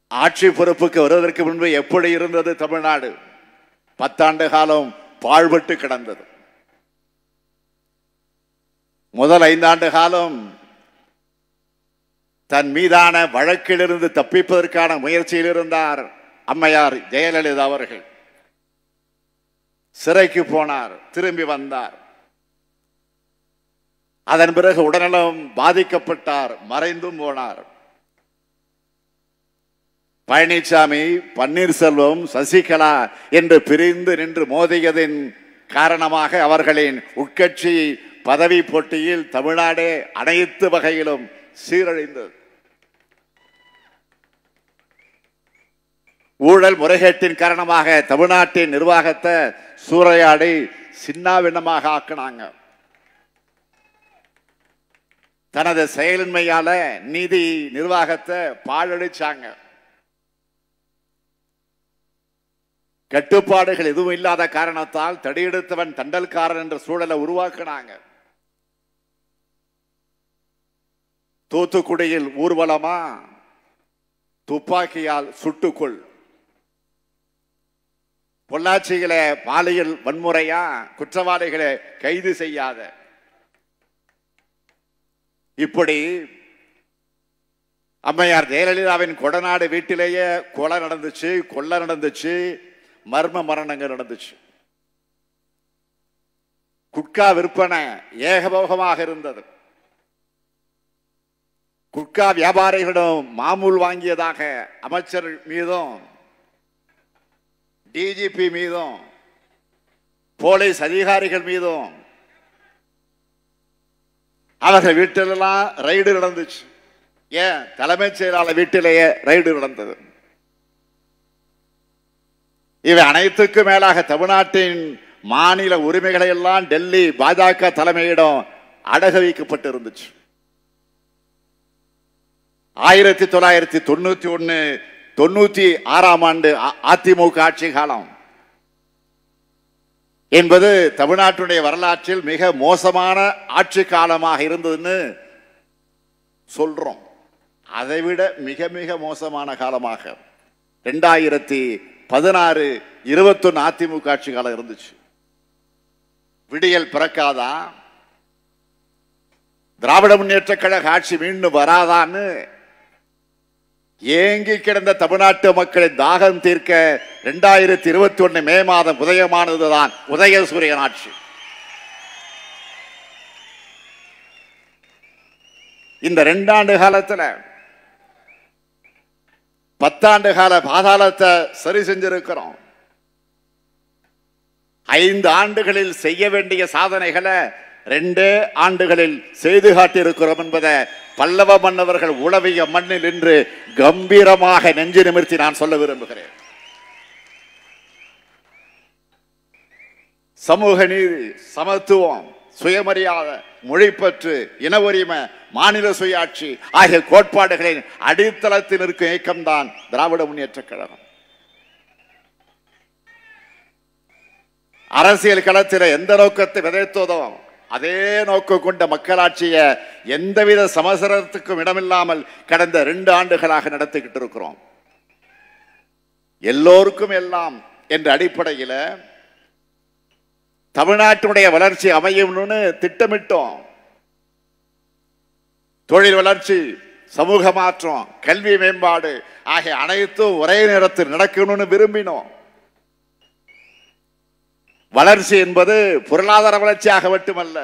ஆட்சி பொறுப்புக்கு வருவதற்கு முன்பு எப்படி இருந்தது தமிழ்நாடு பத்தாண்டு காலம் பாழ்பட்டு கிடந்தது முதல் ஐந்தாண்டு காலம் தன் மீதான வழக்கிலிருந்து தப்பிப்பதற்கான முயற்சியில் இருந்தார் அம்மையார் ஜெயலலிதா அவர்கள் சிறைக்கு போனார் திரும்பி வந்தார் அதன் பிறகு உடல்நலம் பாதிக்கப்பட்டார் மறைந்தும் போனார் பழனிசாமி பன்னீர்செல்வம் சசிகலா என்று பிரிந்து நின்று மோதியதின் காரணமாக அவர்களின் உட்கட்சி பதவி போட்டியில் தமிழ்நாடே அனைத்து வகையிலும் சீரழிந்தது ஊழல் முறைகேட்டின் காரணமாக தமிழ்நாட்டின் நிர்வாகத்தை சூறையாடி சின்னாபின்னமாக ஆக்கினாங்க தனது செயலின்மையால நீதி நிர்வாகத்தை பாழடிச்சாங்க கட்டுப்பாடுகள் எதுவும் இல்லாத காரணத்தால் தடியெடுத்தவன் தண்டல்காரன் என்ற சூழலை உருவாக்கினாங்க தூத்துக்குடியில் ஊர்வலமா துப்பாக்கியால் சுட்டுக்கொள் பொள்ளாச்சியில பாலியல் வன்முறையா குற்றவாளிகளை கைது செய்யாத இப்படி அம்மையார் ஜெயலலிதாவின் கொடநாடு வீட்டிலேயே கொலை நடந்துச்சு கொள்ள நடந்துச்சு மர்ம மரணங்கள் நடந்துச்சு குட்கா விற்பனை ஏகபோகமாக இருந்தது குட்கா வியாபாரிகளிடம் மாமூல் வாங்கியதாக அமைச்சர் மீதும் டிஜிபி மீதும் போலீஸ் அதிகாரிகள் மீதும் அவர்கள் வீட்டிலெல்லாம் ரைடு நடந்துச்சு ஏன் தலைமைச் செயலாளர் வீட்டிலேயே ரைடு நடந்தது இவை அனைத்துக்கும் மேலாக தமிழ்நாட்டின் மாநில உரிமைகளை எல்லாம் டெல்லி பாஜக தலைமையிடம் அடகு வைக்கப்பட்டு இருந்துச்சு ஆயிரத்தி தொள்ளாயிரத்தி தொண்ணூத்தி ஒன்னு தொண்ணூத்தி ஆறாம் ஆண்டு அ- அதிமுக ஆட்சி காலம் என்பது தமிழ்நாட்டுடைய வரலாற்றில் மிக மோசமான ஆட்சி காலமாக இருந்ததுன்னு சொல்றோம் அதைவிட மிக மிக மோசமான காலமாக ரெண்டாயிரத்தி பதினாறு இருபத்தொன்னு அதிமுக ஆட்சி காலம் இருந்துச்சு விடியல் பிறக்காதா திராவிட முன்னேற்ற கழக ஆட்சி மீண்டும் வராதான்னு ஏங்கி கிடந்த தமிழ்நாட்டு மக்களின் தாகம் தீர்க்க இரண்டாயிரத்தி இருபத்தி ஒன்னு மே மாதம் உதயமானதுதான் உதயசூரியன் ஆட்சி இந்த ரெண்டாண்டு காலத்துல பத்தாண்டு கால பாதாளத்தை சரி செஞ்சிருக்கிறோம் ஐந்து ஆண்டுகளில் செய்ய வேண்டிய சாதனைகளை ரெண்டே ஆண்டுகளில் செய்து காட்டியிருக்கிறோம் என்பதை பல்லவ மன்னவர்கள் உளவிய மண்ணில் நின்று கம்பீரமாக நெஞ்சு நிமிர்த்தி நான் சொல்ல விரும்புகிறேன் சமூக நீதி சமத்துவம் சுயமரியாதை மொழிப்பற்று இன உரிமை மாநில சுயாட்சி ஆகிய கோட்பாடுகளின் அடித்தளத்தில் இருக்கும் இயக்கம்தான் திராவிட முன்னேற்ற கழகம் அரசியல் களத்தில் எந்த நோக்கத்தை விதைத்ததோ அதே நோக்கம் கொண்ட மக்களாட்சியை எந்தவித சமசரத்துக்கும் இடமில்லாமல் கடந்த ரெண்டு ஆண்டுகளாக நடத்திக்கிட்டு இருக்கிறோம் எல்லோருக்கும் எல்லாம் என்ற அடிப்படையில் தமிழ்நாட்டினுடைய வளர்ச்சி அமையும்னு திட்டமிட்டோம் தொழில் வளர்ச்சி சமூக மாற்றம் கல்வி மேம்பாடு ஆகிய அனைத்தும் ஒரே நேரத்தில் நடக்கணும்னு விரும்பினோம் வளர்ச்சி என்பது பொருளாதார வளர்ச்சியாக மட்டுமல்ல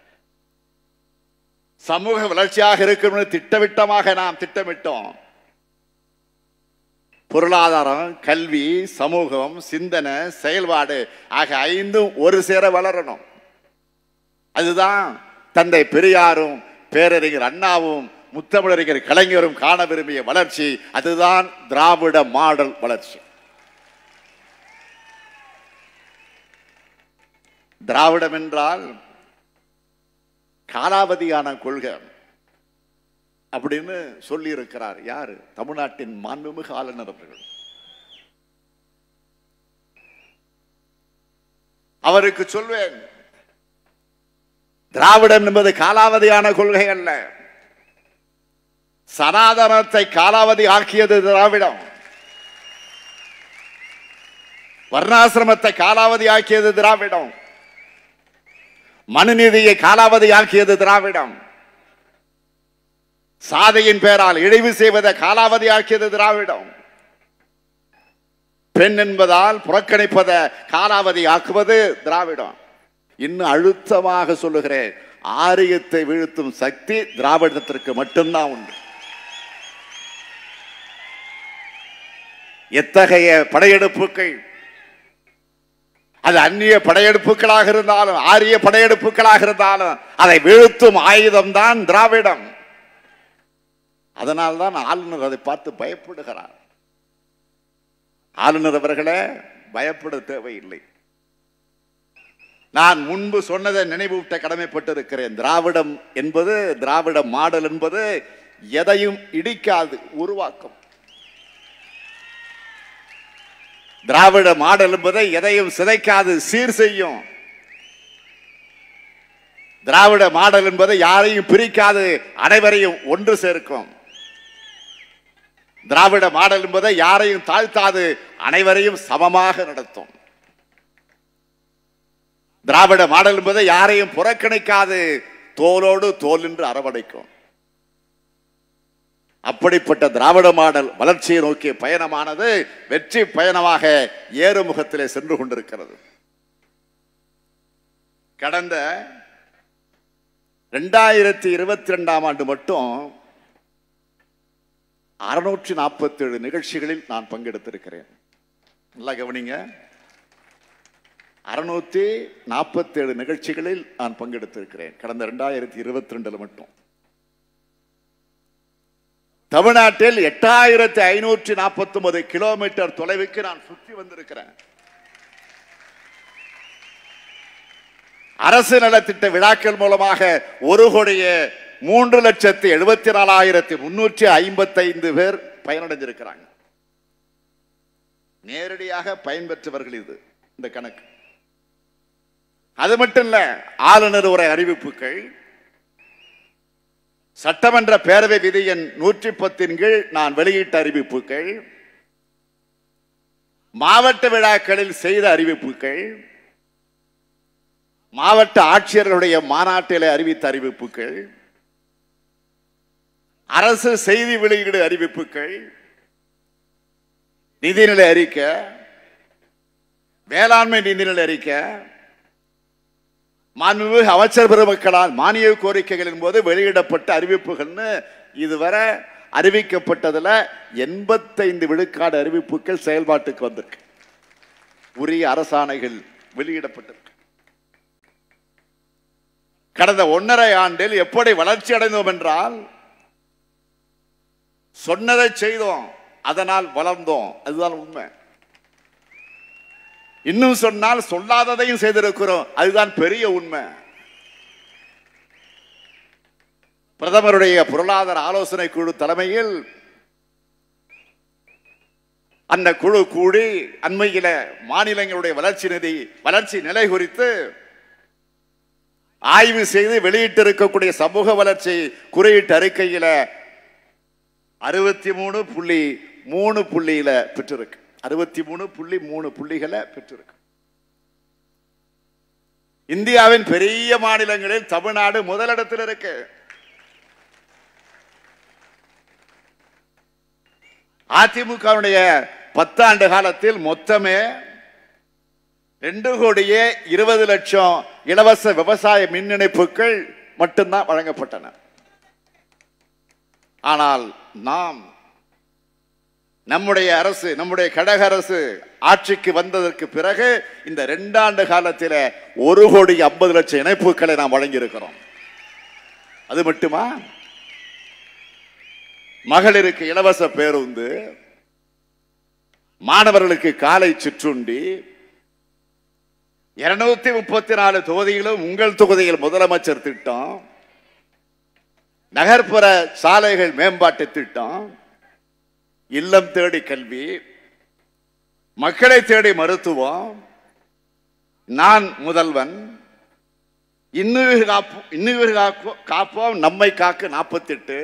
சமூக வளர்ச்சியாக இருக்கணும்னு திட்டமிட்டமாக நாம் திட்டமிட்டோம் பொருளாதாரம் கல்வி சமூகம் சிந்தனை செயல்பாடு ஆகிய ஐந்தும் ஒரு சேர வளரணும் அதுதான் தந்தை பெரியாரும் பேரறிஞர் அண்ணாவும் முத்தமிழறிஞர் கலைஞரும் காண விரும்பிய வளர்ச்சி அதுதான் திராவிட மாடல் வளர்ச்சி திராவிடம் என்றால் காலாவதியான கொள்கை அப்படின்னு சொல்லி இருக்கிறார் யாரு தமிழ்நாட்டின் மாண்புமிகு ஆளுநர் அவர்கள் அவருக்கு சொல்வேன் திராவிடம் என்பது காலாவதியான கொள்கை அல்ல சனாதனத்தை காலாவதி ஆக்கியது திராவிடம் வர்ணாசிரமத்தை காலாவதியாக்கியது திராவிடம் மனுநீதியை காலாவதியாக்கியது திராவிடம் சாதையின் பெயரால் இழிவு செய்வதை காலாவதியாக்கியது திராவிடம் பெண் என்பதால் புறக்கணிப்பதை காலாவதி ஆக்குவது திராவிடம் இன்னும் அழுத்தமாக சொல்லுகிறேன் ஆரியத்தை வீழ்த்தும் சக்தி திராவிடத்திற்கு மட்டும்தான் உண்டு எத்தகைய படையெடுப்புகள் அது அந்நிய படையெடுப்புகளாக இருந்தாலும் ஆரிய படையெடுப்புகளாக இருந்தாலும் அதை வீழ்த்தும் ஆயுதம் தான் திராவிடம் அதனால்தான் ஆளுநர் அதை பார்த்து பயப்படுகிறார் ஆளுநர் அவர்களே பயப்பட தேவையில்லை நான் முன்பு சொன்னதை நினைவூட்ட கடமைப்பட்டிருக்கிறேன் திராவிடம் என்பது திராவிட மாடல் என்பது எதையும் இடிக்காது உருவாக்கும் திராவிட மாடல் என்பதை எதையும் சிதைக்காது சீர் செய்யும் திராவிட மாடல் என்பது யாரையும் பிரிக்காது அனைவரையும் ஒன்று சேர்க்கும் திராவிட மாடல் என்பதை யாரையும் தாழ்த்தாது அனைவரையும் சமமாக நடத்தும் திராவிட மாடல் என்பதை யாரையும் புறக்கணிக்காது தோளோடு தோல் என்று அரவணைக்கும் அப்படிப்பட்ட திராவிட மாடல் வளர்ச்சியை நோக்கிய பயணமானது வெற்றி பயணமாக ஏறுமுகத்திலே சென்று கொண்டிருக்கிறது கடந்த ரெண்டாயிரத்தி இருபத்தி ரெண்டாம் ஆண்டு மட்டும் அறுநூற்றி நாற்பத்தி ஏழு நிகழ்ச்சிகளில் நான் பங்கெடுத்திருக்கிறேன் நல்லா கவனிங்க அறுநூத்தி நாற்பத்தி ஏழு நிகழ்ச்சிகளில் நான் பங்கெடுத்திருக்கிறேன் கடந்த ரெண்டாயிரத்தி இருபத்தி ரெண்டுல மட்டும் தமிழ்நாட்டில் எட்டாயிரத்தி ஐநூற்றி நாற்பத்தி ஒன்பது கிலோமீட்டர் தொலைவுக்கு நான் சுற்றி வந்திருக்கிறேன் அரசு நலத்திட்ட விழாக்கள் மூலமாக ஒரு கோடியே மூன்று லட்சத்தி எழுபத்தி நாலாயிரத்தி முன்னூற்றி ஐம்பத்தி ஐந்து பேர் பயனடைஞ்சிருக்கிறாங்க நேரடியாக பயன்பெற்றவர்கள் இது இந்த கணக்கு அது மட்டும் இல்ல ஆளுநர் உரை அறிவிப்புகள் சட்டமன்ற பேரவை விதி எண் நூற்றி பத்தின் கீழ் நான் வெளியிட்ட அறிவிப்புகள் மாவட்ட விழாக்களில் செய்த அறிவிப்புகள் மாவட்ட ஆட்சியர்களுடைய மாநாட்டிலே அறிவித்த அறிவிப்புகள் அரசு செய்தி வெளியீடு அறிவிப்புகள் நிதிநிலை அறிக்கை வேளாண்மை நிதிநிலை அறிக்கை மாண்புமிகு அமைச்சர் பெருமக்களால் மானிய கோரிக்கைகளின் போது வெளியிடப்பட்ட அறிவிப்புகள்னு இதுவரை அறிவிக்கப்பட்டதுல எண்பத்தைந்து விழுக்காடு அறிவிப்புகள் செயல்பாட்டுக்கு வந்திருக்கு உரிய அரசாணைகள் வெளியிடப்பட்டிருக்கு கடந்த ஒன்றரை ஆண்டில் எப்படி வளர்ச்சி அடைந்தோம் என்றால் சொன்னதை செய்தோம் அதனால் வளர்ந்தோம் அதுதான் உண்மை இன்னும் சொன்னால் சொல்லாததையும் செய்திருக்கிறோம் அதுதான் பெரிய உண்மை பிரதமருடைய பொருளாதார ஆலோசனை குழு தலைமையில் அந்த குழு கூடி அண்மையில மாநிலங்களுடைய வளர்ச்சி நிதி வளர்ச்சி நிலை குறித்து ஆய்வு செய்து வெளியிட்டிருக்கக்கூடிய சமூக வளர்ச்சி குறியீட்டு அறிக்கையில அறுபத்தி மூணு புள்ளி மூணு புள்ளியில பெற்றிருக்கு அறுபத்தி மூணு புள்ளி மூணு புள்ளிகளை பெற்றிருக்கு இந்தியாவின் பெரிய மாநிலங்களில் தமிழ்நாடு முதலிடத்தில் இருக்கு அதிமுகவுடைய பத்தாண்டு காலத்தில் மொத்தமே ரெண்டு கோடியே இருபது லட்சம் இலவச விவசாய மின் இணைப்புகள் மட்டும்தான் வழங்கப்பட்டன ஆனால் நாம் நம்முடைய அரசு நம்முடைய கழக அரசு ஆட்சிக்கு வந்ததற்கு பிறகு இந்த ரெண்டாண்டு காலத்தில் ஒரு கோடி ஐம்பது லட்சம் இணைப்புகளை நாம் வழங்கியிருக்கிறோம் அது மட்டுமா மகளிருக்கு இலவச பேருந்து மாணவர்களுக்கு காலை சிற்றுண்டி இருநூத்தி முப்பத்தி நாலு தொகுதிகளும் உங்கள் தொகுதியில் முதலமைச்சர் திட்டம் நகர்ப்புற சாலைகள் மேம்பாட்டு திட்டம் இல்லம் தேடி கல்வி மக்களை தேடி மருத்துவம் நான் முதல்வன் இன்னுயிர் காப்போம் இன்னுயிர் காப்போம் காப்போம் நம்மை காக்க நாற்பத்தெட்டு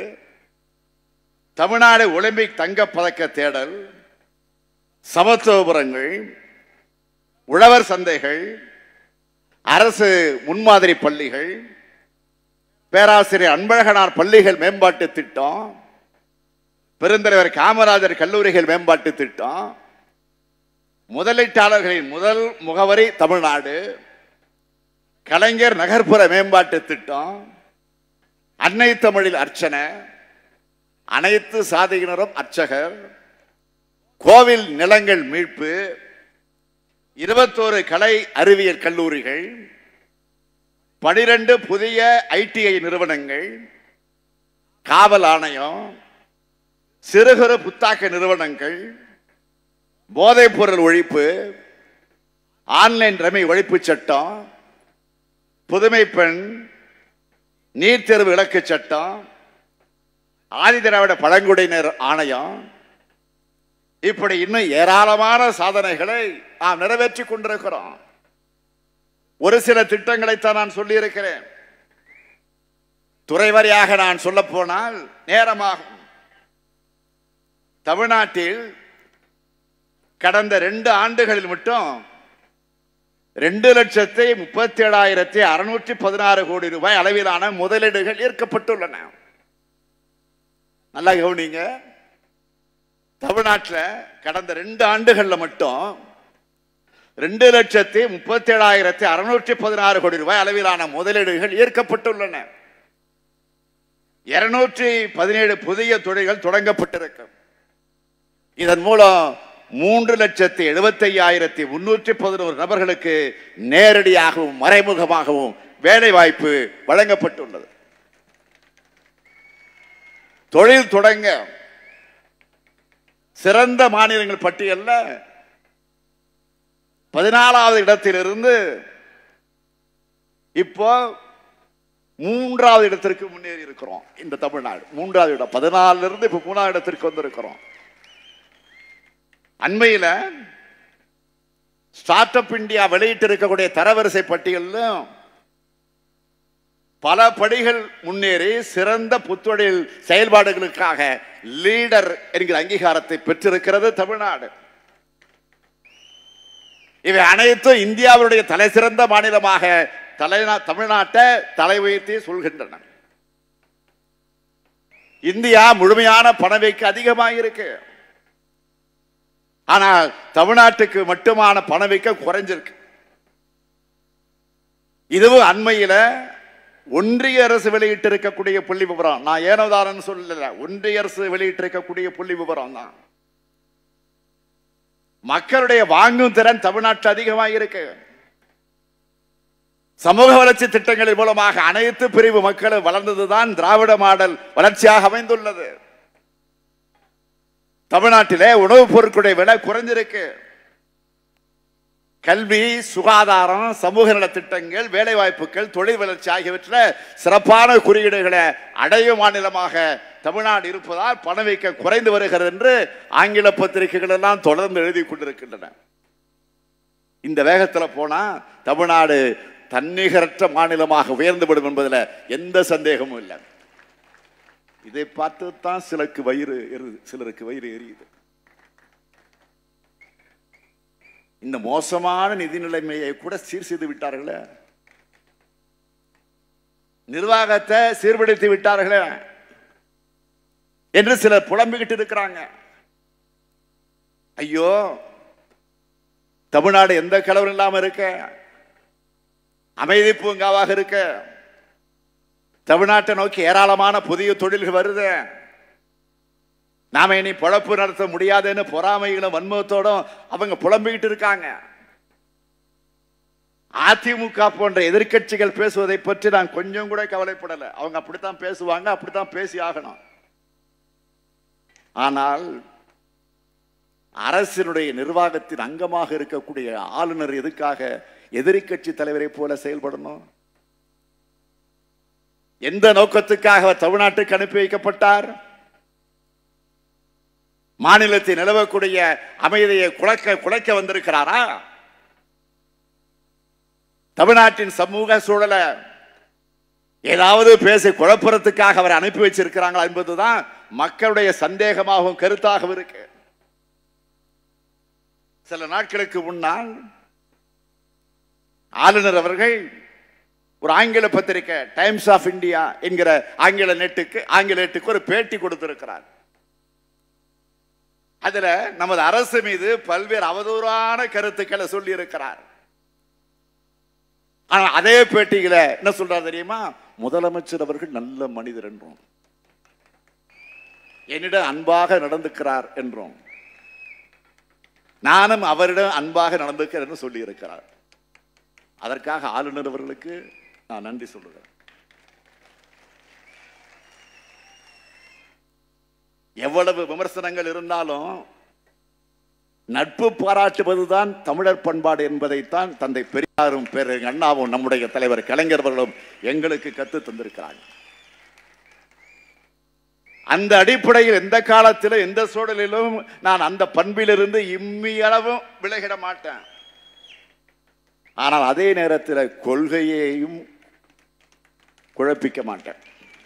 தமிழ்நாடு ஒலிம்பிக் தங்கப் பதக்க தேடல் சமத்துவபுரங்கள் உழவர் சந்தைகள் அரசு முன்மாதிரி பள்ளிகள் பேராசிரியர் அன்பழகனார் பள்ளிகள் மேம்பாட்டு திட்டம் பெருந்தலைவர் காமராஜர் கல்லூரிகள் மேம்பாட்டு திட்டம் முதலீட்டாளர்களின் முதல் முகவரி தமிழ்நாடு கலைஞர் நகர்ப்புற மேம்பாட்டு திட்டம் அன்னை தமிழில் அர்ச்சனை அனைத்து சாதியினரும் அர்ச்சகர் கோவில் நிலங்கள் மீட்பு இருபத்தோரு கலை அறிவியல் கல்லூரிகள் பனிரெண்டு புதிய ஐடிஐ நிறுவனங்கள் காவல் ஆணையம் சிறு குறு புத்தாக்க நிறுவனங்கள் போதைப் பொருள் ஒழிப்பு ஆன்லைன் ரமி ஒழிப்பு சட்டம் புதுமை பெண் நீட் தேர்வு இலக்கு சட்டம் ஆதிதிராவிட பழங்குடியினர் ஆணையம் இப்படி இன்னும் ஏராளமான சாதனைகளை நாம் நிறைவேற்றிக் கொண்டிருக்கிறோம் ஒரு சில திட்டங்களைத்தான் நான் சொல்லியிருக்கிறேன் துறைவாரியாக நான் சொல்ல போனால் நேரமாகும் தமிழ்நாட்டில் கடந்த ரெண்டு ஆண்டுகளில் மட்டும் ரெண்டு லட்சத்தி முப்பத்தி ஏழாயிரத்தி அறுநூற்றி பதினாறு கோடி ரூபாய் அளவிலான முதலீடுகள் ஈர்க்கப்பட்டுள்ளன நல்லா கவனிங்க தமிழ்நாட்டில் கடந்த ரெண்டு ஆண்டுகள்ல மட்டும் ரெண்டு லட்சத்தி முப்பத்தி ஏழாயிரத்தி அறுநூற்றி பதினாறு கோடி ரூபாய் அளவிலான முதலீடுகள் ஈர்க்கப்பட்டுள்ளன இருநூற்றி பதினேழு புதிய தொழில்கள் தொடங்கப்பட்டிருக்கு இதன் மூலம் மூன்று லட்சத்தி எழுபத்தி ஐயாயிரத்தி முன்னூற்றி பதினோரு நபர்களுக்கு நேரடியாகவும் மறைமுகமாகவும் வேலை வாய்ப்பு வழங்கப்பட்டுள்ளது தொழில் தொடங்க சிறந்த மாநிலங்கள் பட்டியல்ல பதினாலாவது இடத்திலிருந்து இப்போ மூன்றாவது இடத்திற்கு முன்னேறி இருக்கிறோம் இந்த தமிழ்நாடு மூன்றாவது இடம் பதினாலுல இருந்து இப்ப மூணாவது இடத்திற்கு வந்திருக்கிறோம் அண்மையில ஸ்டார்ட் அப் இந்தியா வெளியிட்டு இருக்கக்கூடிய தரவரிசை பட்டியலிலும் பல படிகள் முன்னேறி சிறந்த புத்தொழில் செயல்பாடுகளுக்காக லீடர் என்கிற அங்கீகாரத்தை பெற்றிருக்கிறது தமிழ்நாடு இவை அனைத்தும் இந்தியாவுடைய தலை சிறந்த மாநிலமாக தலைநா தமிழ்நாட்டை தலை உயர்த்தி சொல்கின்றன இந்தியா முழுமையான பணவீக்க அதிகமாக இருக்கு ஆனால் தமிழ்நாட்டுக்கு மட்டுமான பணவீக்கம் குறைஞ்சிருக்கு இதுவும் அண்மையில ஒன்றிய அரசு வெளியிட்டு இருக்கக்கூடிய புள்ளி விவரம் நான் ஏனோதாரன் சொல்லல ஒன்றிய அரசு வெளியிட்டு இருக்கக்கூடிய புள்ளி விவரம் தான் மக்களுடைய வாங்கும் திறன் தமிழ்நாட்டில் அதிகமாக இருக்கு சமூக வளர்ச்சி திட்டங்களின் மூலமாக அனைத்து பிரிவு மக்களும் வளர்ந்ததுதான் திராவிட மாடல் வளர்ச்சியாக அமைந்துள்ளது தமிழ்நாட்டிலே உணவுப் பொருட்களுடைய விலை குறைஞ்சிருக்கு கல்வி சுகாதாரம் சமூக நல திட்டங்கள் வேலை வாய்ப்புகள் தொழில் வளர்ச்சி ஆகியவற்றில் சிறப்பான குறியீடுகளை அடையும் மாநிலமாக தமிழ்நாடு இருப்பதால் பணவீக்கம் குறைந்து வருகிறது என்று ஆங்கில பத்திரிகைகள் எல்லாம் தொடர்ந்து எழுதி கொண்டிருக்கின்றன இந்த வேகத்தில் போனா தமிழ்நாடு தன்னிகரற்ற மாநிலமாக உயர்ந்துவிடும் என்பதில் எந்த சந்தேகமும் இல்லை இதை பார்த்து தான் சிலருக்கு வயிறு எரியுது சிலருக்கு வயிறு எரியுது இந்த மோசமான நிதி நிலைமையை கூட சீர் செய்து விட்டார்களே நிர்வாகத்தை சீர்படுத்தி விட்டார்களே என்று சிலர் புலம்பிக்கிட்டு இருக்கிறாங்க ஐயோ தமிழ்நாடு எந்த கலவரம் இல்லாம இருக்க அமைதி பூங்காவாக இருக்க தமிழ்நாட்டை நோக்கி ஏராளமான புதிய தொழில்கள் வருது நாம இனி பொழப்பு நடத்த முடியாதுன்னு பொறாமைகளும் வன்மத்தோடும் அவங்க புலம்பிக்கிட்டு இருக்காங்க அதிமுக போன்ற எதிர்க்கட்சிகள் பேசுவதை பற்றி நான் கொஞ்சம் கூட கவலைப்படல அவங்க அப்படித்தான் பேசுவாங்க அப்படித்தான் பேசி ஆகணும் ஆனால் அரசினுடைய நிர்வாகத்தின் அங்கமாக இருக்கக்கூடிய ஆளுநர் எதுக்காக எதிர்க்கட்சி தலைவரை போல செயல்படணும் எந்த நோக்கத்துக்காக அவர் தமிழ்நாட்டுக்கு அனுப்பி வைக்கப்பட்டார் மாநிலத்தில் நிலவக்கூடிய அமைதியை குலைக்க குலைக்க வந்திருக்கிறாரா தமிழ்நாட்டின் சமூக சூழலை ஏதாவது பேசி குழப்பறதுக்காக அவர் அனுப்பி வச்சிருக்கிறாங்களா என்பதுதான் மக்களுடைய சந்தேகமாகவும் கருத்தாகவும் இருக்கு சில நாட்களுக்கு முன்னால் ஆளுநர் அவர்கள் ஒரு ஆங்கில பத்திரிகை டைம்ஸ் ஆஃப் இந்தியா என்கிற ஆங்கில நெட்டுக்கு ஆங்கில நெட்டுக்கு ஒரு பேட்டி கொடுத்திருக்கிறார் அதுல நமது அரசு மீது பல்வேறு அவதூறான கருத்துக்களை சொல்லி இருக்கிறார் ஆனா அதே பேட்டியில என்ன சொல்றாரு தெரியுமா முதலமைச்சர் அவர்கள் நல்ல மனிதர் என்றும் என்னிடம் அன்பாக நடந்துக்கிறார் என்றும் நானும் அவரிடம் அன்பாக நடந்துக்கிறேன் என்று சொல்லி இருக்கிறார் அதற்காக ஆளுநர் அவர்களுக்கு நான் நன்றி சொல்லுகிறேன் எவ்வளவு விமர்சனங்கள் இருந்தாலும் நட்பு பாராட்டுவதுதான் தமிழர் பண்பாடு என்பதைத்தான் தந்தை பெரியாரும் பேரறிஞர் அண்ணாவும் நம்முடைய தலைவர் கலைஞர் அவர்களும் எங்களுக்கு கத்து தந்திருக்கிறாங்க அந்த அடிப்படையில் எந்த காலத்திலும் எந்த சூழலிலும் நான் அந்த பண்பிலிருந்து இம்மியளவும் விலகிட மாட்டேன் ஆனால் அதே நேரத்தில் கொள்கையையும் குழப்பிக்க மாட்டேன்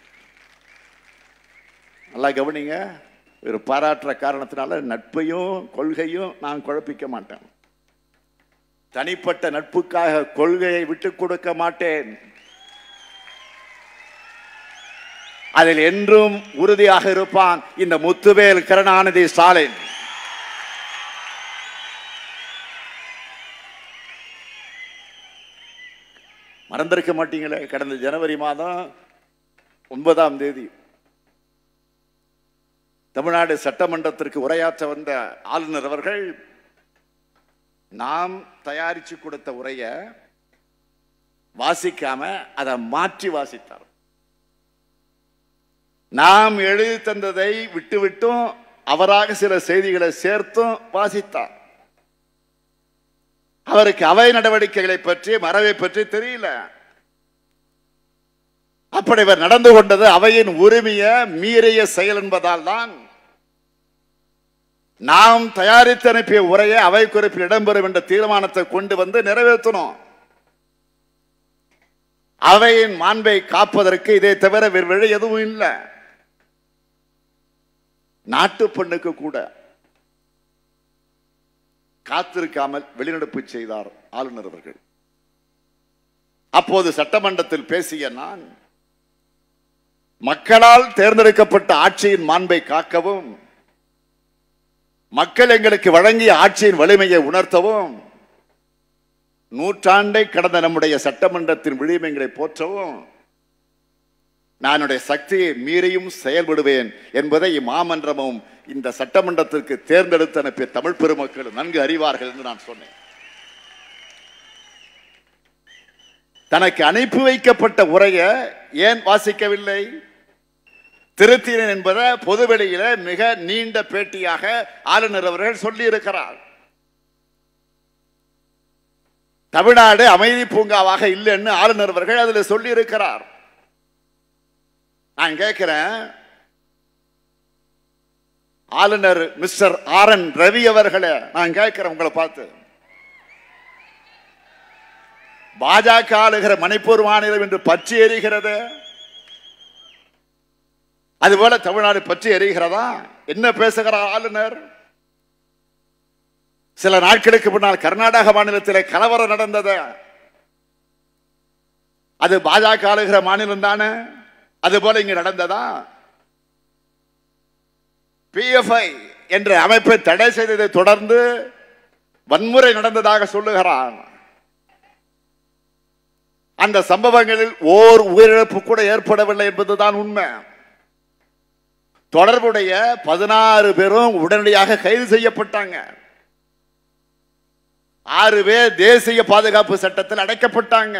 நல்லா கவனிங்க ஒரு பாராட்டுற காரணத்தினால நட்பையும் கொள்கையும் நான் குழப்பிக்க மாட்டேன் தனிப்பட்ட நட்புக்காக கொள்கையை விட்டுக் கொடுக்க மாட்டேன் அதில் என்றும் உறுதியாக இருப்பான் இந்த முத்துவேல் கருணாநிதி ஸ்டாலின் மறந்திருக்க மாட்டீங்களே கடந்த ஜனவரி மாதம் ஒன்பதாம் தேதி தமிழ்நாடு சட்டமன்றத்திற்கு உரையாற்ற வந்த ஆளுநர் அவர்கள் நாம் தயாரிச்சு கொடுத்த உரைய வாசிக்காம அதை மாற்றி வாசித்தார் நாம் எழுதி தந்ததை விட்டுவிட்டும் அவராக சில செய்திகளை சேர்த்தும் வாசித்தார் அவருக்கு அவை நடவடிக்கைகளை பற்றி மரபை பற்றி தெரியல அப்படி இவர் நடந்து கொண்டது அவையின் உரிமைய மீறிய செயல் என்பதால் தான் நாம் தயாரித்து அனுப்பிய உரையை அவை குறிப்பில் இடம்பெறும் என்ற தீர்மானத்தை கொண்டு வந்து நிறைவேற்றணும் அவையின் மாண்பை காப்பதற்கு இதை தவிர வேறு வழி எதுவும் இல்லை நாட்டு பெண்ணுக்கு கூட காத்திருக்காமல் வெளிநடப்பு செய்தார் ஆளுநர் அவர்கள் அப்போது சட்டமன்றத்தில் பேசிய நான் மக்களால் தேர்ந்தெடுக்கப்பட்ட ஆட்சியின் மாண்பை காக்கவும் மக்கள் எங்களுக்கு வழங்கிய ஆட்சியின் வலிமையை உணர்த்தவும் நூற்றாண்டை கடந்த நம்முடைய சட்டமன்றத்தின் விழுமியங்களை போற்றவும் நானுடைய சக்தியை மீறியும் செயல்படுவேன் என்பதை இம்மாமன்றமும் இந்த சட்டமன்றத்திற்கு தேர்ந்தெடுத்து அனுப்பிய தமிழ் பெருமக்கள் நன்கு அறிவார்கள் என்று நான் சொன்னேன் தனக்கு அனுப்பி வைக்கப்பட்ட உரைய ஏன் வாசிக்கவில்லை திருத்தினேன் என்பதை பொதுவெளியில மிக நீண்ட பேட்டியாக ஆளுநர் அவர்கள் சொல்லி இருக்கிறார் தமிழ்நாடு அமைதி பூங்காவாக இல்லைன்னு ஆளுநர் அவர்கள் அதில் சொல்லி இருக்கிறார் நான் கேட்கிறேன் ஆளுநர் மிஸ்டர் ஆர் என் ரவி அவர்களே நான் கேட்கிறேன் உங்களை பார்த்து பாஜக ஆளுகிற மணிப்பூர் மாநிலம் என்று பற்றி எரிகிறது அதுபோல தமிழ்நாடு பற்றி எரிகிறதா என்ன பேசுகிறார் ஆளுநர் சில நாட்களுக்கு முன்னால் கர்நாடக மாநிலத்தில் கலவரம் நடந்தது அது பாஜக ஆளுகிற மாநிலம் தானே அது போல இங்கு நடந்ததா பிஎஃப்ஐ என்ற அமைப்பை தடை செய்ததை தொடர்ந்து வன்முறை நடந்ததாக சொல்லுகிறான் அந்த சம்பவங்களில் ஓர் உயிரிழப்பு கூட ஏற்படவில்லை என்பதுதான் உண்மை தொடர்புடைய பதினாறு பேரும் உடனடியாக கைது செய்யப்பட்டாங்க ஆறு பேர் தேசிய பாதுகாப்பு சட்டத்தில் அடைக்கப்பட்டாங்க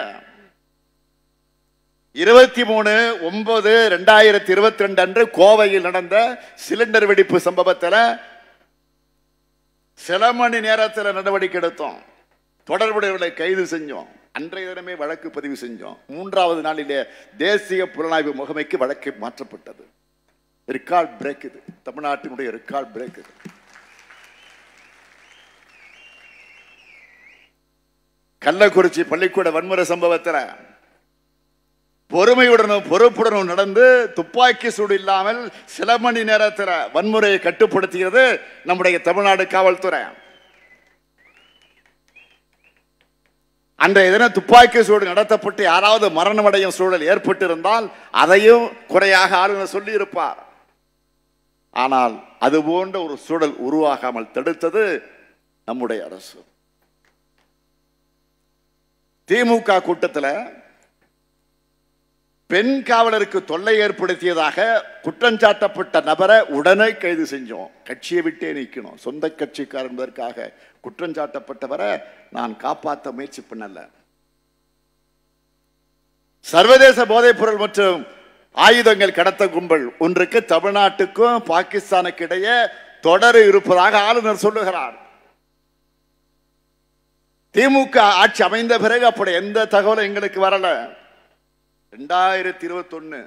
இருபத்தி மூணு ஒன்பது ரெண்டாயிரத்தி இருபத்தி ரெண்டு அன்று கோவையில் நடந்த சிலிண்டர் வெடிப்பு சம்பவத்தில் சில மணி நேரத்தில் நடவடிக்கை எடுத்தோம் தொடர்புடையவர்களை கைது செஞ்சோம் அன்றைய தினமே வழக்கு பதிவு செஞ்சோம் மூன்றாவது நாளிலே தேசிய புலனாய்வு முகமைக்கு வழக்கு மாற்றப்பட்டது ரெக்கார்ட் பிரேக் இது தமிழ்நாட்டினுடைய ரெக்கார்ட் பிரேக் இது கள்ளக்குறிச்சி பள்ளிக்கூட வன்முறை சம்பவத்தில் பொறுமையுடனும் பொறுப்புடனும் நடந்து துப்பாக்கி சூடு இல்லாமல் சில மணி நேரத்தில் வன்முறையை கட்டுப்படுத்துகிறது நம்முடைய தமிழ்நாடு காவல்துறை அன்றைய தினம் துப்பாக்கி சூடு நடத்தப்பட்டு யாராவது மரணமடையும் சூழல் ஏற்பட்டிருந்தால் அதையும் குறையாக ஆளுநர் சொல்லியிருப்பார் ஆனால் அது போன்ற ஒரு சூழல் உருவாகாமல் தடுத்தது நம்முடைய அரசு திமுக கூட்டத்தில் பெண் காவலருக்கு தொல்லை ஏற்படுத்தியதாக குற்றஞ்சாட்டப்பட்ட நபரை உடனே கைது செஞ்சோம் கட்சியை விட்டே நீக்கணும் சொந்த கட்சிக்காரர் என்பதற்காக குற்றஞ்சாட்டப்பட்டவரை நான் காப்பாற்ற முயற்சி பண்ணல சர்வதேச போதைப் பொருள் மற்றும் ஆயுதங்கள் கடத்த கும்பல் ஒன்றுக்கு தமிழ்நாட்டுக்கும் பாகிஸ்தானுக்கு இடையே தொடர் இருப்பதாக ஆளுநர் சொல்லுகிறார் திமுக ஆட்சி அமைந்த பிறகு அப்படி எந்த தகவலும் எங்களுக்கு வரல ரெண்டாயிரத்தி இருபத்தொன்னு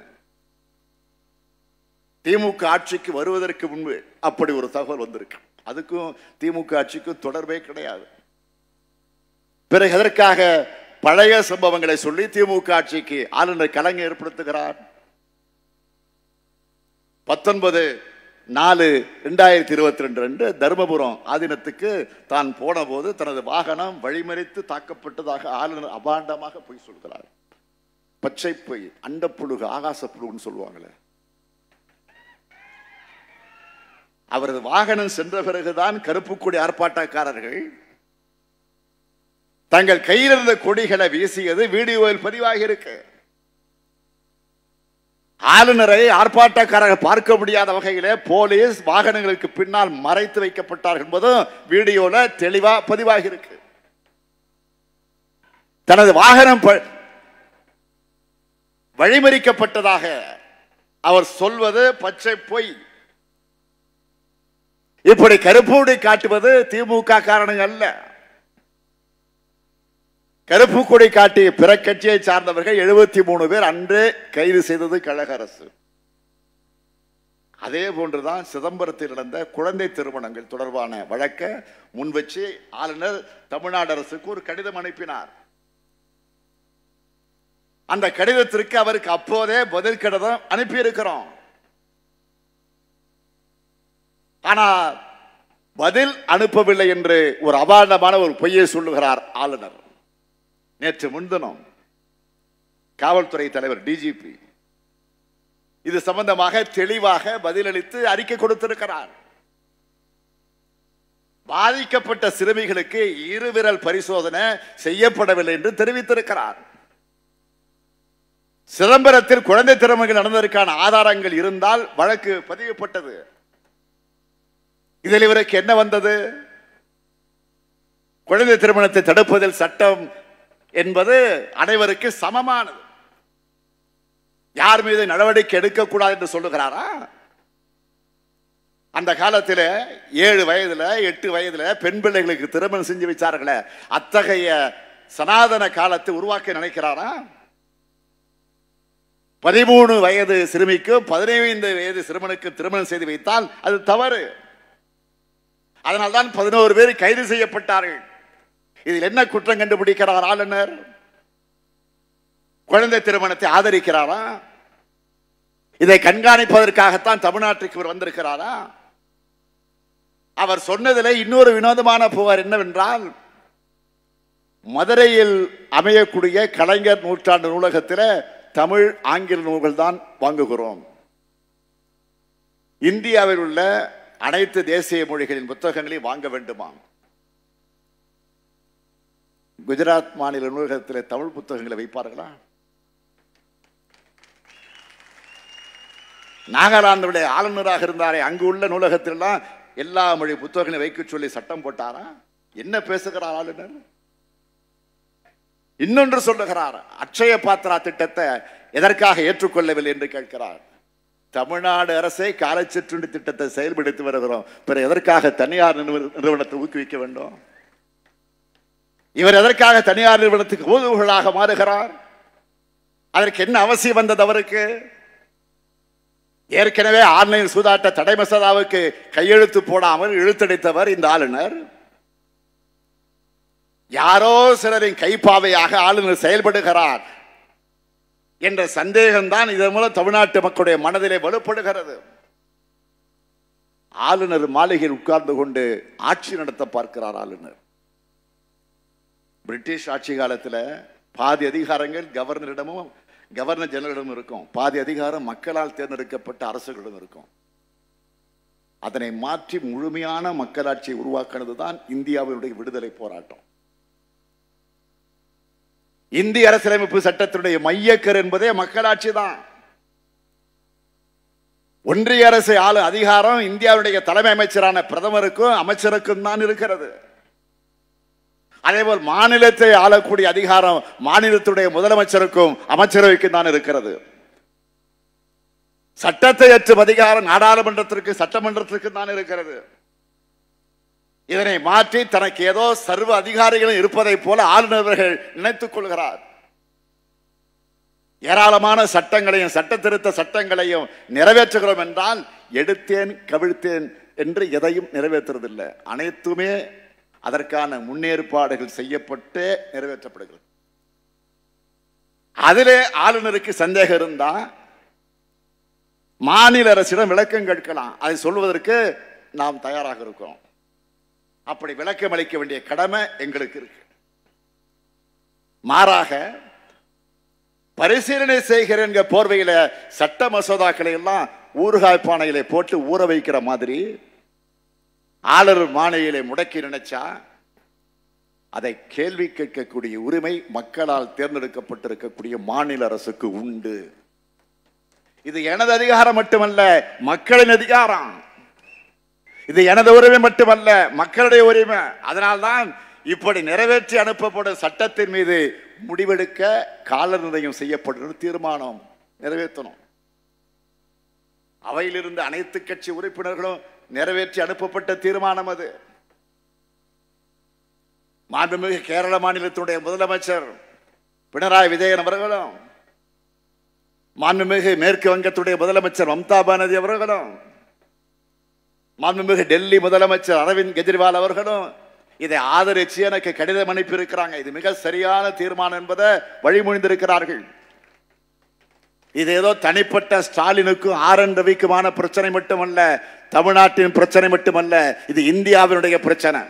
திமுக ஆட்சிக்கு வருவதற்கு முன்பு அப்படி ஒரு தகவல் வந்திருக்கு அதுக்கும் திமுக ஆட்சிக்கும் தொடர்பே கிடையாது பிறகு எதற்காக பழைய சம்பவங்களை சொல்லி திமுக ஆட்சிக்கு ஆளுநர் கலங்க ஏற்படுத்துகிறார் பத்தொன்பது நாலு ரெண்டாயிரத்தி இருபத்தி ரெண்டு ரெண்டு தருமபுரம் ஆதீனத்துக்கு தான் போன போது தனது வாகனம் வழிமறித்து தாக்கப்பட்டதாக ஆளுநர் அபாண்டமாக பொய் சொல்கிறார் பச்சை பொய் அண்டப்புழுகு ஆகாச புழுகுன்னு சொல்லுவாங்களே அவரது வாகனம் சென்ற பிறகுதான் கருப்பு கொடி ஆர்ப்பாட்டக்காரர்கள் தங்கள் கையில் இருந்த கொடிகளை வீசியது வீடியோவில் பதிவாகி இருக்கு ஆளுநரை ஆர்ப்பாட்டக்காரர்கள் பார்க்க முடியாத வகையிலே போலீஸ் வாகனங்களுக்கு பின்னால் மறைத்து வைக்கப்பட்டார்கள் என்பதும் வீடியோல தெளிவா பதிவாகி இருக்கு தனது வாகனம் ப- வழிமறிக்கப்பட்டதாக அவர் சொல்வது பச்சை பொய் இப்படி கருப்பூடி காட்டுவது திமுக காரணம் அல்ல கருப்பு கொடி காட்டி பிற கட்சியை சார்ந்தவர்கள் எழுபத்தி மூணு பேர் அன்று கைது செய்தது கழக அரசு அதே போன்றுதான் சிதம்பரத்தில் நடந்த குழந்தை திருமணங்கள் தொடர்பான வழக்கை முன்வச்சு ஆளுநர் தமிழ்நாடு அரசுக்கு ஒரு கடிதம் அனுப்பினார் அந்த கடிதத்திற்கு அவருக்கு அப்போதே பதில் கடிதம் அனுப்பியிருக்கிறோம் ஆனா பதில் அனுப்பவில்லை என்று ஒரு அபாண்டமான ஒரு பொய்யை சொல்லுகிறார் ஆளுநர் நேற்று முன்தினம் காவல்துறை தலைவர் டிஜிபி இது சம்பந்தமாக தெளிவாக பதிலளித்து அறிக்கை கொடுத்திருக்கிறார் பாதிக்கப்பட்ட சிறுமிகளுக்கு இருவிரல் பரிசோதனை செய்யப்படவில்லை என்று தெரிவித்திருக்கிறார் சிதம்பரத்தில் குழந்தை திருமணங்கள் நடந்ததற்கான ஆதாரங்கள் இருந்தால் வழக்கு பதியப்பட்டது இதில் இவருக்கு என்ன வந்தது குழந்தை திருமணத்தை தடுப்பதில் சட்டம் என்பது அனைவருக்கு சமமானது யார் மீது நடவடிக்கை எடுக்கக்கூடாது என்று சொல்லுகிறாரா அந்த காலத்தில் ஏழு வயதுல எட்டு வயதுல பெண் பிள்ளைகளுக்கு திருமணம் செஞ்சு வச்சார்களே அத்தகைய சனாதன காலத்தை உருவாக்க நினைக்கிறாரா பதிமூணு வயது சிறுமிக்கு பதினைந்து வயது சிறுவனுக்கு திருமணம் செய்து வைத்தால் அது தவறு அதனால்தான் பதினோரு பேர் கைது செய்யப்பட்டார்கள் இதில் என்ன குற்றம் கண்டுபிடிக்கிறார் ஆளுநர் குழந்தை திருமணத்தை ஆதரிக்கிறாரா இதை கண்காணிப்பதற்காகத்தான் தமிழ்நாட்டுக்கு இவர் வந்திருக்கிறாரா அவர் சொன்னதில் இன்னொரு வினோதமான புகார் என்னவென்றால் மதுரையில் அமையக்கூடிய கலைஞர் நூற்றாண்டு நூலகத்தில் தமிழ் ஆங்கில நூல்கள் தான் வாங்குகிறோம் இந்தியாவில் உள்ள அனைத்து தேசிய மொழிகளின் புத்தகங்களை வாங்க வேண்டுமாம் குஜராத் மாநில நூலகத்தில் தமிழ் புத்தகங்களை வைப்பார்களா நாகாலாந்துடைய ஆளுநராக இருந்தாரே அங்கு உள்ள நூலகத்திலெல்லாம் எல்லா மொழி புத்தகங்களையும் வைக்க சொல்லி சட்டம் போட்டாரா என்ன பேசுகிறார் ஆளுநர் இன்னொன்று சொல்லுகிறார் அட்சய பாத்திரா திட்டத்தை எதற்காக ஏற்றுக்கொள்ளவில்லை என்று கேட்கிறார் தமிழ்நாடு அரசே காலச்சிற்றுண்டி திட்டத்தை செயல்படுத்தி வருகிறோம் பிற எதற்காக தனியார் நிறுவ- நிறுவனத்தை ஊக்குவிக்க வேண்டும் இவர் எதற்காக தனியார் நிறுவனத்துக்கு ஊதுகுழலாக மாறுகிறார் அதற்கு என்ன அவசியம் வந்தது அவருக்கு ஏற்கனவே ஆன்லைன் சூதாட்ட தடை மசோதாவுக்கு கையெழுத்து போடாமல் இழுத்தடித்தவர் இந்த ஆளுநர் யாரோ சிலரின் கைப்பாவையாக ஆளுநர் செயல்படுகிறார் என்ற சந்தேகம்தான் இதன் மூலம் தமிழ்நாட்டு மக்களுடைய மனதிலே வலுப்படுகிறது ஆளுநர் மாளிகையில் உட்கார்ந்து கொண்டு ஆட்சி நடத்த பார்க்கிறார் ஆளுநர் பிரிட்டிஷ் ஆட்சி காலத்துல பாதி அதிகாரங்கள் கவர்னரிடமும் கவர்னர் ஜெனரலிடம் இருக்கும் பாதி அதிகாரம் மக்களால் தேர்ந்தெடுக்கப்பட்ட அரசுகளிடம் இருக்கும் அதனை மாற்றி முழுமையான மக்களாட்சியை உருவாக்குனது தான் இந்தியாவினுடைய விடுதலை போராட்டம் இந்திய அரசியலமைப்பு சட்டத்தினுடைய மையக்கரு என்பதே மக்களாட்சி தான் ஒன்றிய அரசை ஆளும் அதிகாரம் இந்தியாவுடைய தலைமை அமைச்சரான பிரதமருக்கும் அமைச்சருக்கும் தான் இருக்கிறது அதேபோல் மாநிலத்தை ஆளக்கூடிய அதிகாரம் மாநிலத்துடைய முதலமைச்சருக்கும் அமைச்சரவைக்கும் தான் இருக்கிறது சட்டத்தை ஏற்றும் அதிகாரம் நாடாளுமன்றத்திற்கு சட்டமன்றத்திற்கு தான் இருக்கிறது இதனை மாற்றி தனக்கு ஏதோ சர்வ அதிகாரிகளும் இருப்பதைப் போல ஆளுநர்கள் நினைத்துக் கொள்கிறார் ஏராளமான சட்டங்களையும் சட்ட திருத்த சட்டங்களையும் நிறைவேற்றுகிறோம் என்றால் எடுத்தேன் கவிழ்த்தேன் என்று எதையும் நிறைவேற்றுறதில்லை அனைத்துமே அதற்கான முன்னேற்பாடுகள் செய்யப்பட்டு நிறைவேற்றப்படுகிறது அதிலே ஆளுநருக்கு சந்தேகம் இருந்தா மாநில அரசிடம் விளக்கம் கேட்கலாம் அதை சொல்வதற்கு நாம் தயாராக இருக்கிறோம் அப்படி விளக்கம் அளிக்க வேண்டிய கடமை எங்களுக்கு இருக்கு மாறாக பரிசீலனை செய்கிறேன் என்கிற போர்வையில சட்ட மசோதாக்களை எல்லாம் ஊறுகாய் பானையிலே போட்டு ஊற வைக்கிற மாதிரி ஆளுநர் மாநிலையிலே முடக்கி நினைச்சா அதை கேள்வி கேட்கக்கூடிய உரிமை மக்களால் தேர்ந்தெடுக்கப்பட்டிருக்கக்கூடிய மாநில அரசுக்கு உண்டு இது எனது அதிகாரம் மட்டுமல்ல மக்களின் அதிகாரம் இது எனது உரிமை மட்டுமல்ல மக்களுடைய உரிமை அதனால்தான் இப்படி நிறைவேற்றி அனுப்பப்படும் சட்டத்தின் மீது முடிவெடுக்க கால நிர்ணயம் செய்யப்படும் தீர்மானம் நிறைவேற்றணும் அவையிலிருந்து அனைத்து கட்சி உறுப்பினர்களும் நிறைவேற்றி அனுப்பப்பட்ட தீர்மானம் அது மாண்புமிகு கேரள மாநிலத்தினுடைய முதலமைச்சர் பினராயி விஜயன் அவர்களும் மாண்புமிகு மேற்கு வங்கத்துடைய முதலமைச்சர் மம்தா பானர்ஜி அவர்களும் மாண்புமிகு டெல்லி முதலமைச்சர் அரவிந்த் கெஜ்ரிவால் அவர்களும் இதை ஆதரிச்சு எனக்கு கடிதம் அனுப்பி இருக்கிறாங்க இது மிக சரியான தீர்மானம் என்பதை வழிமொழிந்திருக்கிறார்கள் இது ஏதோ தனிப்பட்ட ஸ்டாலினுக்கும் ஆர் என் ரவிக்குமான பிரச்சனை மட்டுமல்ல தமிழ்நாட்டின் பிரச்சனை மட்டுமல்ல இது இந்தியாவினுடைய பிரச்சனை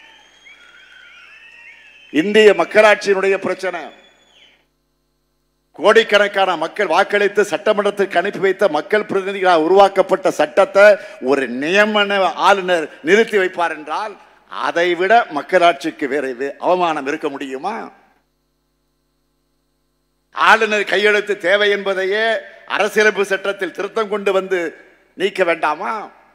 இந்திய மக்களாட்சியினுடைய பிரச்சனை கோடிக்கணக்கான மக்கள் வாக்களித்து சட்டமன்றத்துக்கு அனுப்பி வைத்த மக்கள் பிரதிநிதிகளால் உருவாக்கப்பட்ட சட்டத்தை ஒரு நியமன ஆளுநர் நிறுத்தி வைப்பார் என்றால் அதை விட மக்களாட்சிக்கு வேற வே- அவமானம் இருக்க முடியுமா ஆளுநர் கையெழுத்து தேவை என்பதையே அரசியலமைப்பு சட்டத்தில் திருத்தம் கொண்டு வந்து நீக்க வேண்டாமா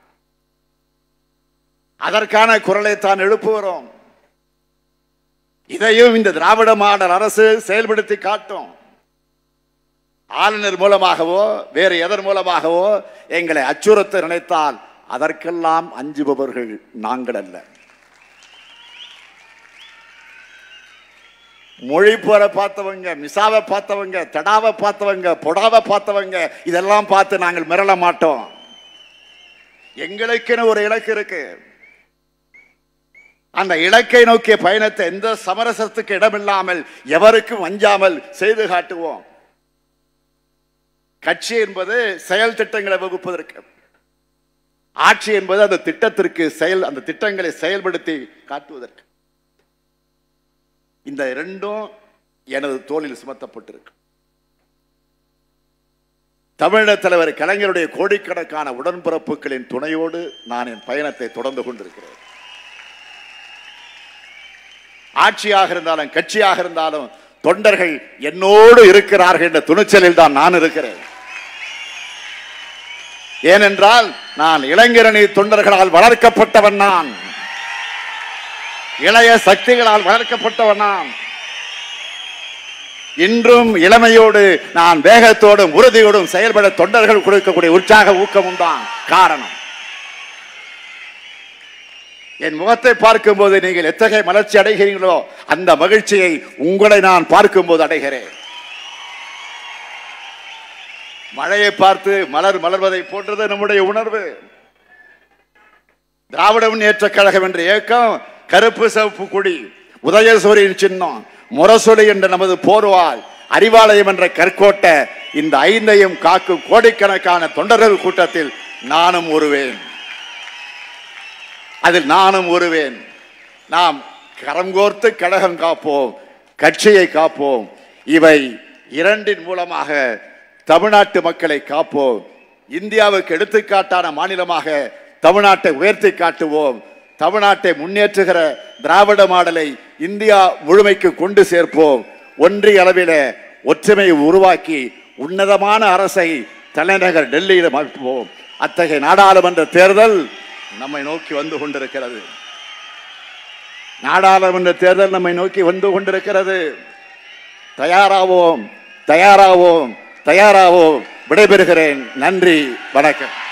அதற்கான குரலை தான் எழுப்புகிறோம் இதையும் இந்த திராவிட மாடல் அரசு செயல்படுத்தி காட்டும் ஆளுநர் மூலமாகவோ வேறு எதன் மூலமாகவோ எங்களை அச்சுறுத்த நினைத்தால் அதற்கெல்லாம் அஞ்சுபவர்கள் நாங்கள் அல்ல மொழி போற பார்த்தவங்க மிசாவை பார்த்தவங்க தடாவை பார்த்தவங்க பொடாவை பார்த்தவங்க இதெல்லாம் பார்த்து நாங்கள் மிரள மாட்டோம் எங்களுக்குன்னு ஒரு இலக்கு இருக்கு அந்த இலக்கை நோக்கிய பயணத்தை எந்த சமரசத்துக்கு இடமில்லாமல் எவருக்கும் வஞ்சாமல் செய்து காட்டுவோம் கட்சி என்பது செயல் திட்டங்களை வகுப்பதற்கு ஆட்சி என்பது அந்த திட்டத்திற்கு செயல் அந்த திட்டங்களை செயல்படுத்தி காட்டுவதற்கு இந்த இரண்டும் எனது தோளில் சுமத்தப்பட்டிருக்கு தமிழக தலைவர் கலைஞருடைய கோடிக்கணக்கான உடன்பிறப்புகளின் துணையோடு நான் என் பயணத்தை தொடர்ந்து கொண்டிருக்கிறேன் ஆட்சியாக இருந்தாலும் கட்சியாக இருந்தாலும் தொண்டர்கள் என்னோடு இருக்கிறார்கள் என்ற துணிச்சலில் தான் நான் இருக்கிறேன் ஏனென்றால் நான் இளைஞரணி தொண்டர்களால் வளர்க்கப்பட்டவன் நான் இளைய சக்திகளால் வளர்க்கப்பட்டவன் நான் இன்றும் இளமையோடு நான் வேகத்தோடும் உறுதியோடும் செயல்பட தொண்டர்கள் கொடுக்கக்கூடிய உற்சாக ஊக்கமும் தான் காரணம் என் முகத்தை பார்க்கும்போது நீங்கள் எத்தகைய மலர்ச்சி அடைகிறீங்களோ அந்த மகிழ்ச்சியை உங்களை நான் பார்க்கும்போது அடைகிறேன் மழையை பார்த்து மலர் மலர்வதை போன்றது நம்முடைய உணர்வு திராவிட முன்னேற்ற கழகம் என்ற இயக்கம் கருப்பு சிவப்பு கொடி உதயசூரியன் சின்னம் முரசொலி என்ற நமது போர்வால் அறிவாலயம் என்ற கற்கோட்டை இந்த ஐந்தையும் காக்கும் கோடிக்கணக்கான தொண்டர்கள் கூட்டத்தில் நானும் ஒருவேன் அதில் நானும் ஒருவேன் நாம் கரம் கோர்த்து கழகம் காப்போம் கட்சியை காப்போம் இவை இரண்டின் மூலமாக தமிழ்நாட்டு மக்களை காப்போம் இந்தியாவுக்கு எடுத்துக்காட்டான மாநிலமாக தமிழ்நாட்டை உயர்த்தி காட்டுவோம் தமிழ்நாட்டை முன்னேற்றுகிற திராவிட மாடலை இந்தியா முழுமைக்கு கொண்டு சேர்ப்போம் ஒன்றிய அளவிலே ஒற்றுமையை உருவாக்கி உன்னதமான அரசை தலைநகர் டெல்லியில் அமைப்போம் அத்தகைய நாடாளுமன்ற தேர்தல் நம்மை நோக்கி வந்து கொண்டிருக்கிறது நாடாளுமன்ற தேர்தல் நம்மை நோக்கி வந்து கொண்டிருக்கிறது தயாராவோம் தயாராவோம் தயாராவோம் விடைபெறுகிறேன் நன்றி வணக்கம்